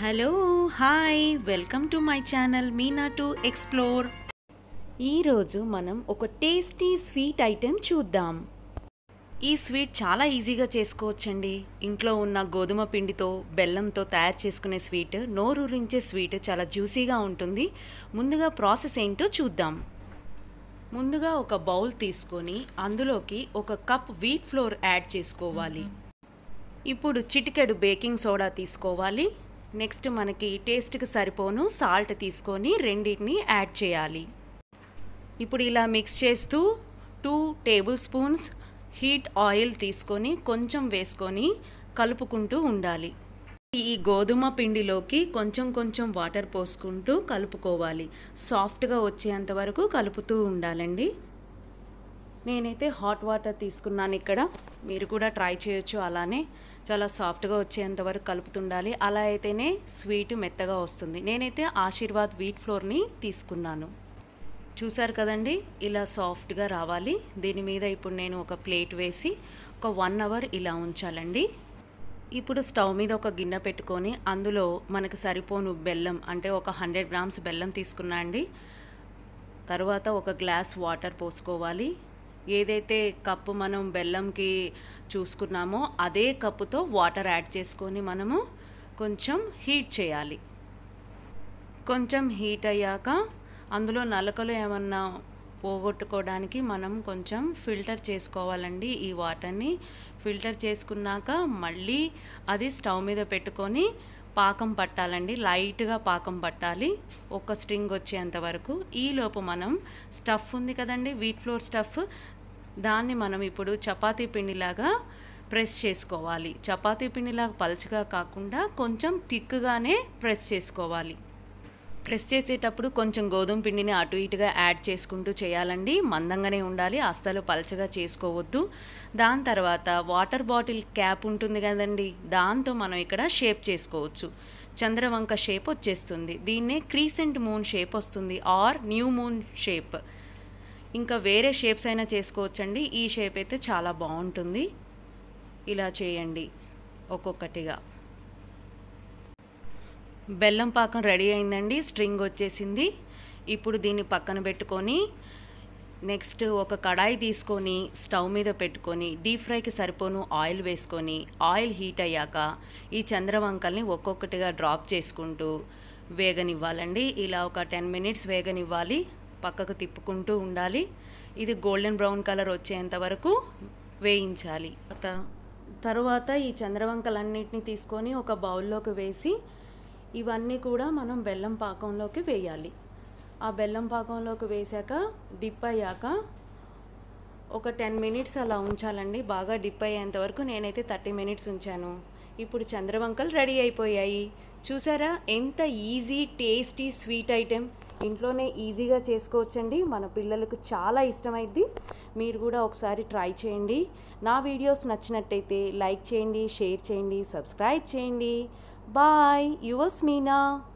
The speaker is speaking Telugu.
hello hi welcome to my channel Meena to explore ఈరోజు మనం ఒక టేస్టీ స్వీట్ ఐటెం చూద్దాం ఈ స్వీట్ చాలా ఈజీగా చేసుకోవచ్చండి ఇంట్లో ఉన్న గోధుమ పిండితో బెల్లంతో తయారు చేసుకునే స్వీట్ నోరూరించే స్వీట్ చాలా జ్యూసీగా ఉంటుంది ముందుగా ప్రాసెస్ ఏంటో చూద్దాం ముందుగా ఒక బౌల్ తీసుకొని అందులోకి ఒక కప్ వీట్ ఫ్లోర్ యాడ్ చేసుకోవాలి ఇప్పుడు చిటికెడు బేకింగ్ సోడా తీసుకోవాలి నెక్స్ట్ మనకి టేస్ట్కి సరిపోను సాల్ట్ తీసుకొని రెండింటిని యాడ్ చేయాలి ఇప్పుడు ఇలా మిక్స్ చేస్తూ two tablespoons heat oil తీసుకొని కొంచెం వేసుకొని కలుపుకుంటూ ఉండాలి ఈ గోధుమ పిండిలోకి కొంచెం కొంచెం వాటర్ పోసుకుంటూ కలుపుకోవాలి సాఫ్ట్గా వచ్చేంత వరకు కలుపుతూ ఉండాలండి నేనైతే హాట్ వాటర్ తీసుకున్నాను ఇక్కడ మీరు కూడా ట్రై చేయొచ్చు అలానే చాలా సాఫ్ట్గా వచ్చేంత వరకు కలుపుతుండాలి అలా అయితేనే స్వీట్ మెత్తగా వస్తుంది నేనైతే ఆశీర్వాద్ వీట్ ఫ్లోర్ని తీసుకున్నాను చూసారు కదండి ఇలా సాఫ్ట్గా రావాలి దీని మీద ఇప్పుడు నేను ఒక ప్లేట్ వేసి ఒక వన్ అవర్ ఇలా ఉంచాలండి ఇప్పుడు స్టవ్ మీద ఒక గిన్నె పెట్టుకొని అందులో మనకు సరిపోను బెల్లం అంటే ఒక హండ్రెడ్ గ్రామ్స్ బెల్లం తీసుకున్నా అండి తర్వాత ఒక గ్లాస్ వాటర్ పోసుకోవాలి ఏదైతే కప్పు మనం బెల్లంకి చూసుకున్నామో అదే కప్పుతో వాటర్ యాడ్ చేసుకొని మనము కొంచెం హీట్ చేయాలి కొంచెం హీట్ అయ్యాక అందులో నలకలు ఏమన్నా పోగొట్టుకోవడానికి మనం కొంచెం ఫిల్టర్ చేసుకోవాలండి ఈ వాటర్ని ఫిల్టర్ చేసుకున్నాక మళ్ళీ అది స్టవ్ మీద పెట్టుకొని పాకం పట్టాలండి లైట్గా పాకం పట్టాలి ఒక స్ట్రింగ్ వచ్చేంత వరకు ఈలోపు మనం స్టఫ్ ఉంది కదండి వీట్ ఫ్లోర్ స్టఫ్ దాన్ని మనం ఇప్పుడు చపాతీ పిండిలాగా ప్రెస్ చేసుకోవాలి చపాతీ పిండిలాగా పలుచగా కాకుండా కొంచెం థిక్గానే ప్రెస్ చేసుకోవాలి ప్రెస్ చేసేటప్పుడు కొంచెం గోధుమ పిండిని అటు ఇటుగా యాడ్ చేసుకుంటూ చేయాలండి మందంగానే ఉండాలి అస్సలు పలచగా చేసుకోవద్దు దాని తర్వాత వాటర్ బాటిల్ క్యాప్ ఉంటుంది కదండి దాంతో మనం ఇక్కడ షేప్ చేసుకోవచ్చు చంద్రవంక షేప్ వచ్చేస్తుంది దీన్నే క్రీసెంట్ మూన్ షేప్ వస్తుంది ఆర్ న్యూ మూన్ షేప్ ఇంకా వేరే షేప్స్ అయినా చేసుకోవచ్చండి ఈ షేప్ అయితే చాలా బాగుంటుంది ఇలా చేయండి ఒక్కొక్కటిగా బెల్లం పాకం రెడీ అయిందండి స్ట్రింగ్ వచ్చేసింది ఇప్పుడు దీన్ని పక్కన పెట్టుకొని నెక్స్ట్ ఒక కడాయి తీసుకొని స్టవ్ మీద పెట్టుకొని డీప్ ఫ్రైకి సరిపోను ఆయిల్ వేసుకొని ఆయిల్ హీట్ అయ్యాక ఈ చంద్రవంకల్ని ఒక్కొక్కటిగా డ్రాప్ చేసుకుంటూ వేగనివ్వాలండి ఇలా ఒక టెన్ మినిట్స్ వేగనివ్వాలి పక్కకు తిప్పుకుంటూ ఉండాలి ఇది గోల్డెన్ బ్రౌన్ కలర్ వచ్చేంత వరకు వేయించాలి తరువాత ఈ చంద్రవంకలన్నిటిని తీసుకొని ఒక బౌల్లోకి వేసి ఇవన్నీ కూడా మనం బెల్లం పాకంలోకి వేయాలి ఆ బెల్లం పాకంలోకి వేసాక డిప్ అయ్యాక ఒక టెన్ మినిట్స్ అలా ఉంచాలండి బాగా డిప్ అయ్యేంత వరకు నేనైతే థర్టీ మినిట్స్ ఉంచాను ఇప్పుడు చంద్రవంకలు రెడీ అయిపోయాయి చూసారా ఎంత ఈజీ టేస్టీ స్వీట్ ఐటెం ఇంట్లోనే ఈజీగా చేసుకోవచ్చండి మన పిల్లలకు చాలా ఇష్టమైద్ది మీరు కూడా ఒకసారి ట్రై చేయండి నా వీడియోస్ నచ్చినట్టయితే లైక్ చేయండి షేర్ చేయండి సబ్స్క్రైబ్ చేయండి బాయ్ యువర్స్ మీనా